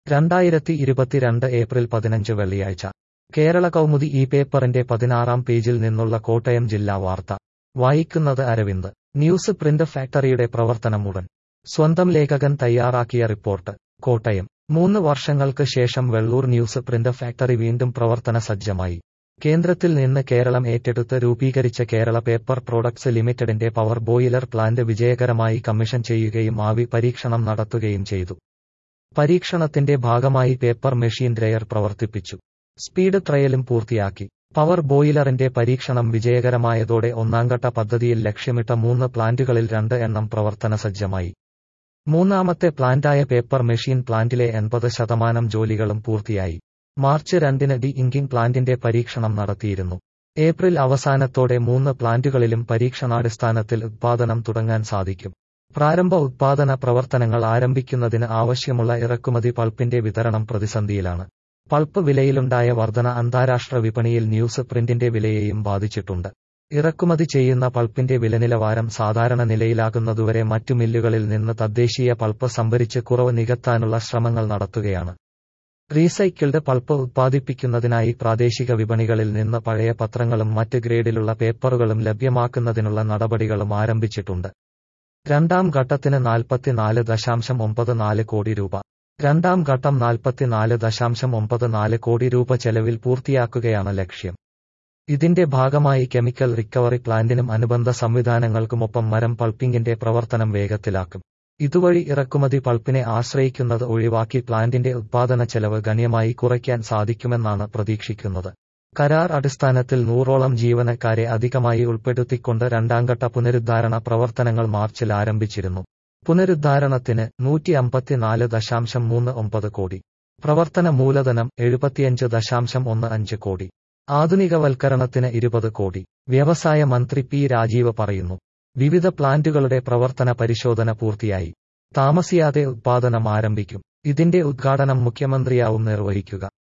രണ്ടായിരത്തി ഇരുപത്തിരണ്ട് ഏപ്രിൽ പതിനഞ്ച് വെള്ളിയാഴ്ച കേരള കൗമുദി ഈ പേപ്പറിന്റെ പതിനാറാം പേജിൽ നിന്നുള്ള കോട്ടയം ജില്ലാ വാർത്ത വായിക്കുന്നത് അരവിന്ദ് ന്യൂസ് പ്രിന്റ് ഫാക്ടറിയുടെ പ്രവർത്തനം ഉടൻ സ്വന്തം ലേഖകൻ തയ്യാറാക്കിയ റിപ്പോർട്ട് കോട്ടയം മൂന്ന് വർഷങ്ങൾക്ക് ശേഷം വെള്ളൂർ ന്യൂസ് പ്രിന്റ് ഫാക്ടറി വീണ്ടും പ്രവർത്തന സജ്ജമായി കേന്ദ്രത്തിൽ നിന്ന് കേരളം ഏറ്റെടുത്ത് രൂപീകരിച്ച കേരള പേപ്പർ പ്രോഡക്ട്സ് ലിമിറ്റഡിന്റെ പവർ ബോയിലർ പ്ലാന്റ് വിജയകരമായി കമ്മീഷൻ ചെയ്യുകയും ആവി പരീക്ഷണം നടത്തുകയും ചെയ്തു പരീക്ഷണത്തിന്റെ ഭാഗമായി പേപ്പർ മെഷീൻ ഡ്രയർ പ്രവർത്തിപ്പിച്ചു സ്പീഡ് ട്രയലും പൂർത്തിയാക്കി പവർ ബോയിലറിന്റെ പരീക്ഷണം വിജയകരമായതോടെ ഒന്നാംഘട്ട പദ്ധതിയിൽ ലക്ഷ്യമിട്ട മൂന്ന് പ്ലാന്റുകളിൽ രണ്ട് എണ്ണം പ്രവർത്തന സജ്ജമായി മൂന്നാമത്തെ പ്ലാന്റായ പേപ്പർ മെഷീൻ പ്ലാന്റിലെ എൺപത് ശതമാനം ജോലികളും പൂർത്തിയായി മാർച്ച് രണ്ടിന് ഡി ഇങ്കിംഗ് പ്ലാന്റിന്റെ പരീക്ഷണം നടത്തിയിരുന്നു ഏപ്രിൽ അവസാനത്തോടെ മൂന്ന് പ്ലാന്റുകളിലും പരീക്ഷണാടിസ്ഥാനത്തിൽ ഉത്പാദനം തുടങ്ങാൻ സാധിക്കും പ്രാരംഭ ഉത്പാദന പ്രവർത്തനങ്ങൾ ആരംഭിക്കുന്നതിന് ആവശ്യമുള്ള ഇറക്കുമതി പൾപ്പിന്റെ വിതരണം പ്രതിസന്ധിയിലാണ് പൾപ്പ് വിലയിലുണ്ടായ വർധന അന്താരാഷ്ട്ര വിപണിയിൽ ന്യൂസ് പ്രിന്റിന്റെ വിലയെയും ബാധിച്ചിട്ടുണ്ട് ഇറക്കുമതി ചെയ്യുന്ന പൾപ്പിന്റെ വിലനിലവാരം സാധാരണ നിലയിലാകുന്നതുവരെ മറ്റു മില്ലുകളിൽ നിന്ന് തദ്ദേശീയ പൾപ്പ് സംഭരിച്ച് കുറവ് നികത്താനുള്ള ശ്രമങ്ങൾ നടത്തുകയാണ് റീസൈക്കിൾഡ് പൾപ്പ് ഉത്പാദിപ്പിക്കുന്നതിനായി പ്രാദേശിക വിപണികളിൽ നിന്ന് പഴയ പത്രങ്ങളും മറ്റ് ഗ്രേഡിലുള്ള പേപ്പറുകളും ലഭ്യമാക്കുന്നതിനുള്ള നടപടികളും ആരംഭിച്ചിട്ടുണ്ട് രണ്ടാം ഘട്ടത്തിന് നാൽപ്പത്തിനാല് ദശാംശം ഒമ്പത് നാല് കോടി രൂപ രണ്ടാം ഘട്ടം നാൽപ്പത്തിനാല് ദശാംശം ഒമ്പത് നാല് കോടി രൂപ ചെലവിൽ പൂർത്തിയാക്കുകയാണ് ലക്ഷ്യം ഇതിന്റെ ഭാഗമായി കെമിക്കൽ റിക്കവറി പ്ലാന്റിനും അനുബന്ധ സംവിധാനങ്ങൾക്കുമൊപ്പം മരം പൾപ്പിംഗിന്റെ പ്രവർത്തനം വേഗത്തിലാക്കും ഇതുവഴി ഇറക്കുമതി പൾപ്പിനെ ആശ്രയിക്കുന്നത് ഒഴിവാക്കി പ്ലാന്റിന്റെ ഉത്പാദന ചെലവ് ഗണ്യമായി കുറയ്ക്കാൻ സാധിക്കുമെന്നാണ് പ്രതീക്ഷിക്കുന്നത് കരാർ അടിസ്ഥാനത്തിൽ നൂറോളം ജീവനക്കാരെ അധികമായി ഉൾപ്പെടുത്തിക്കൊണ്ട് രണ്ടാംഘട്ട പുനരുദ്ധാരണ പ്രവർത്തനങ്ങൾ മാർച്ചിൽ ആരംഭിച്ചിരുന്നു പുനരുദ്ധാരണത്തിന് നൂറ്റി അമ്പത്തിനാല് ദശാംശം മൂന്ന് ഒമ്പത് കോടി പ്രവർത്തന മൂലധനം എഴുപത്തിയഞ്ച് ദശാംശം ഒന്ന് അഞ്ച് കോടി ആധുനികവൽക്കരണത്തിന് ഇരുപത് കോടി വ്യവസായ മന്ത്രി പി രാജീവ് പറയുന്നു വിവിധ പ്ലാന്റുകളുടെ പ്രവർത്തന പരിശോധന പൂർത്തിയായി താമസിയാതെ ഉത്പാദനം ആരംഭിക്കും ഇതിന്റെ ഉദ്ഘാടനം മുഖ്യമന്ത്രിയാവും നിർവഹിക്കുക